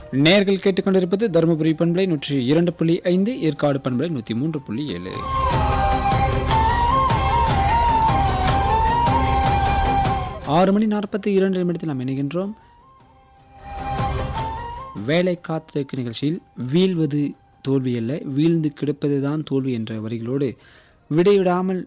நேர்கள் கேட்டுக்கொண்டிருப்பது தருமபுரி பண்பலை நூற்றி இரண்டு புள்ளி ஐந்து ஏற்காடு பண்பலை நூற்றி மூன்று புள்ளி ஏழு ஆறு மணி நாற்பத்தி இரண்டு நிமிடத்தில் நாம் இணைகின்றோம் வேலை காத்திருக்க நிகழ்ச்சியில் வீழ்வது தோல்வி அல்ல வீழ்ந்து கிடப்பதுதான் தோல்வி என்ற வரிகளோடு விடைவிடாமல்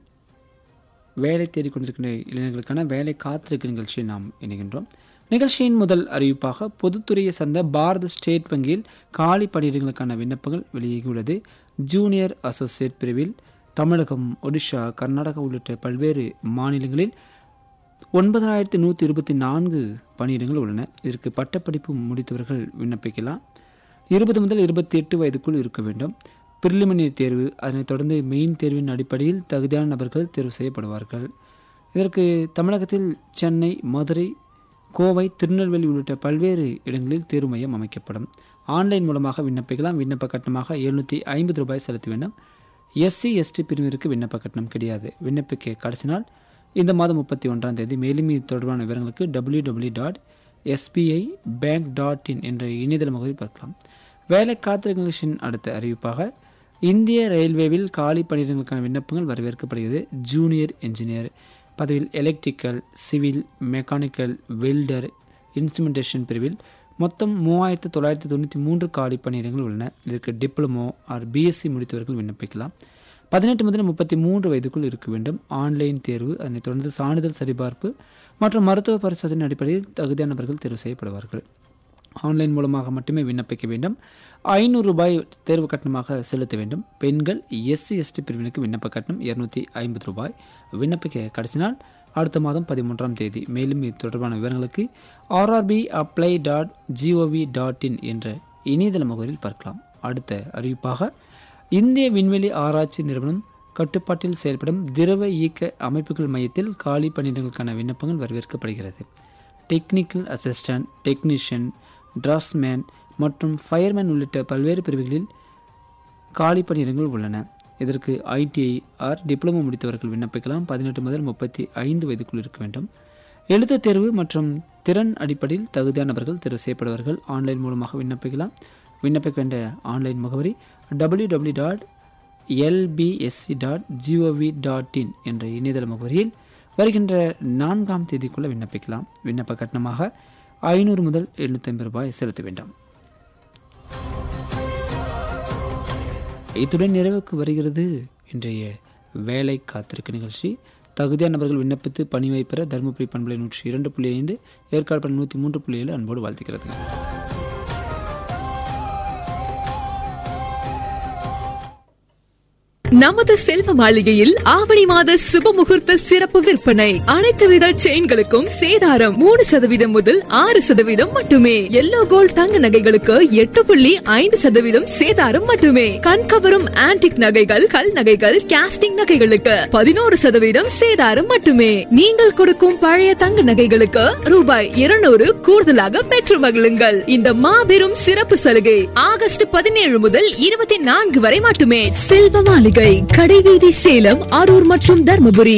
வேலை தேடிக் கொண்டிருக்கின்ற இளைஞர்களுக்கான வேலை காத்திருக்க நிகழ்ச்சியில் நாம் இணைகின்றோம் நிகழ்ச்சியின் முதல் அறிவிப்பாக பொதுத்துறையை சார்ந்த பாரத ஸ்டேட் வங்கியில் காலி பணியிடங்களுக்கான விண்ணப்பங்கள் வெளியாகியுள்ளது ஜூனியர் அசோசியேட் பிரிவில் தமிழகம் ஒடிஷா கர்நாடகா உள்ளிட்ட பல்வேறு மாநிலங்களில் ஒன்பதாயிரத்தி நூற்றி இருபத்தி நான்கு பணியிடங்கள் உள்ளன இதற்கு பட்டப்படிப்பு முடித்தவர்கள் விண்ணப்பிக்கலாம் இருபது முதல் இருபத்தி எட்டு வயதுக்குள் இருக்க வேண்டும் பிரிலிமினரி தேர்வு அதனைத் தொடர்ந்து மெயின் தேர்வின் அடிப்படையில் தகுதியான நபர்கள் தேர்வு செய்யப்படுவார்கள் இதற்கு தமிழகத்தில் சென்னை மதுரை கோவை திருநெல்வேலி உள்ளிட்ட பல்வேறு இடங்களில் தேர்வு மையம் அமைக்கப்படும் ஆன்லைன் மூலமாக விண்ணப்பிக்கலாம் விண்ணப்ப கட்டணமாக எழுநூற்றி ஐம்பது ரூபாய் செலுத்த வேண்டும் எஸ்சி எஸ்டி பிரிவினருக்கு விண்ணப்ப கட்டணம் கிடையாது விண்ணப்பிக்க கடைசி நாள் இந்த மாதம் முப்பத்தி ஒன்றாம் தேதி மேலும் இது தொடர்பான விவரங்களுக்கு W W dot SBI bank dot in என்ற இணையதள முகவரி பார்க்கலாம் வேலை காத்திருக்கும் நிகழ்ச்சியின் அடுத்த அறிவிப்பாக இந்திய ரயில்வேவில் காலி பணியிடங்களுக்கான விண்ணப்பங்கள் வரவேற்கப்படுகிறது ஜூனியர் என்ஜினியர் பதவியில் electrical civil mechanical welder instrumentation பிரிவில் மொத்தம் மூவாயிரத்து தொள்ளாயிரத்து தொண்ணூற்றி மூன்று காலி பணியிடங்கள் உள்ளன இதற்கு டிப்ளமோ ஆர் பிஎஸ்சி முடித்தவர்கள் விண்ணப்பிக்கலாம் பதினெட்டு முதல் முப்பத்தி மூன்று வயதுக்குள் இருக்க வேண்டும் ஆன்லைன் தேர்வு அதனைத் தொடர்ந்து சான்றிதழ் சரிபார்ப்பு மற்றும் மருத்துவ பரிசோதனை அடிப்படையில் தகுதியானவர்கள் தேர்வு செய்யப்படுவார்கள் ஆன்லைன் மூலமாக மட்டுமே விண்ணப்பிக்க வேண்டும் ஐநூறு ரூபாய் தேர்வு கட்டணமாக செலுத்த வேண்டும் பெண்கள் எஸ்சி எஸ்டி பிரிவினருக்கு விண்ணப்ப கட்டணம் இருநூத்தி ஐம்பது ரூபாய் விண்ணப்பிக்க கடைசி நாள் அடுத்த மாதம் பதிமூன்றாம் தேதி மேலும் இது தொடர்பான விவரங்களுக்கு RRB apply dot G O V dot in என்ற இணையதள முகவரியில் பார்க்கலாம் அடுத்த அறிவிப்பாக இந்திய விண்வெளி ஆராய்ச்சி நிறுவனம் கட்டுப்பாட்டில் செயல்படும் திரவ இயக்க அமைப்புகள் மையத்தில் காலி பணியிடங்களுக்கான விண்ணப்பங்கள் வரவேற்கப்படுகிறது டெக்னிக்கல் அசிஸ்டன்ட் டெக்னீஷியன் டிராஸ்மேன் மற்றும் ஃபயர்மேன் உள்ளிட்ட பல்வேறு பிரிவுகளில் காலி பணியிடங்கள் உள்ளன இதற்கு ஐடிஐ ஆர் டிப்ளமோ முடித்தவர்கள் விண்ணப்பிக்கலாம் பதினெட்டு முதல் முப்பத்தி ஐந்து வயதுக்குள் இருக்க வேண்டும் எழுத்துத் தேர்வு மற்றும் திறன் அடிப்படையில் தகுதியானவர்கள் தேர்வு செய்யப்படுவார்கள் ஆன்லைன் மூலமாக விண்ணப்பிக்கலாம் விண்ணப்பிக்க வேண்டிய ஆன்லைன் முகவரி W W dot LPSC dot G O V dot in என்ற இணையதள முகவரியில் வருகின்ற நான்காம் தேதிக்குள்ள விண்ணப்பிக்கலாம் விண்ணப்ப கட்டணமாக ஐநூறு முதல் எழுநூத்தி ஐம்பது ரூபாய் செலுத்த வேண்டும் இத்துடன் நிறைவுக்கு வருகிறது இன்றைய வேலை காத்திருக்க நிகழ்ச்சி தகுதியான நபர்கள் விண்ணப்பித்து பணி வைப்பெற தருமபுரி பண்பலை நூற்றி இரண்டு புள்ளி ஐந்து ஏற்காடு பண்பலை நூற்றி மூன்று புள்ளி ஏழு அன்போடு வாழ்த்துக்கிறது நமது செல்வ மாளிகையில் ஆவணி மாத சுப முகூர்த்த சிறப்பு விற்பனை அனைத்து வித செயின்களுக்கும் சேதாரம் மூணு சதவீதம் முதல் ஆறு சதவீதம் மட்டுமே எல்லோ கோல்ட் தங்க நகைகளுக்கு எட்டு புள்ளி ஐந்து சதவீதம் சேதாரம் மட்டுமே கண்கவரும் ஆன்டிக் நகைகள் கல் நகைகள் கேஸ்டிங் நகைகளுக்கு பதினோரு சதவீதம் சேதாரம் மட்டுமே நீங்கள் கொடுக்கும் பழைய தங்க நகைகளுக்கு ரூபாய் இருநூறு கூடுதலாக பெற்று மகிழுங்கள் இந்த மாபெரும் சிறப்பு சலுகை ஆகஸ்ட் பதினேழு முதல் இருபத்தி நான்கு வரை மட்டுமே செல்வ மாளிகை கடைவீதி சேலம் அரூர் மற்றும் தர்மபுரி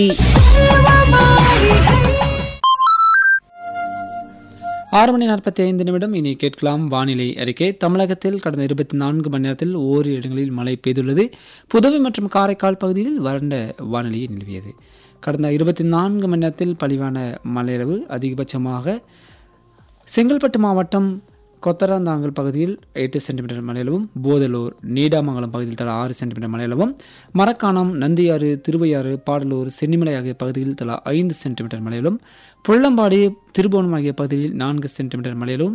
ஆறு மணி நாற்பத்தி ஐந்து நிமிடம் இனி கேட்கலாம் வானிலை அறிக்கை தமிழகத்தில் கடந்த இருபத்தி நான்கு மணி நேரத்தில் ஓரிரு இடங்களில் மழை பெய்துள்ளது புதுவை மற்றும் காரைக்கால் பகுதியில் வறண்ட வானிலையை நிலவியது கடந்த இருபத்தி நான்கு மணி நேரத்தில் பதிவான மழையளவு அதிகபட்சமாக செங்கல்பட்டு மாவட்டம் கொத்தராந்தாங்கல் பகுதியில் எட்டு சென்டிமீட்டர் மழையளவும் போதலூர் நீடாமங்கலம் பகுதியில் தலா ஆறு சென்டிமீட்டர் மழையளவும் மரக்காணம் நந்தியாறு திருவையாறு பாடலூர் சென்னிமலை ஆகிய பகுதியில் தலா ஐந்து சென்டிமீட்டர் மழையிலும் புள்ளம்பாடி திருபுவனம் ஆகிய பகுதியில் நான்கு சென்டிமீட்டர் மழையிலும்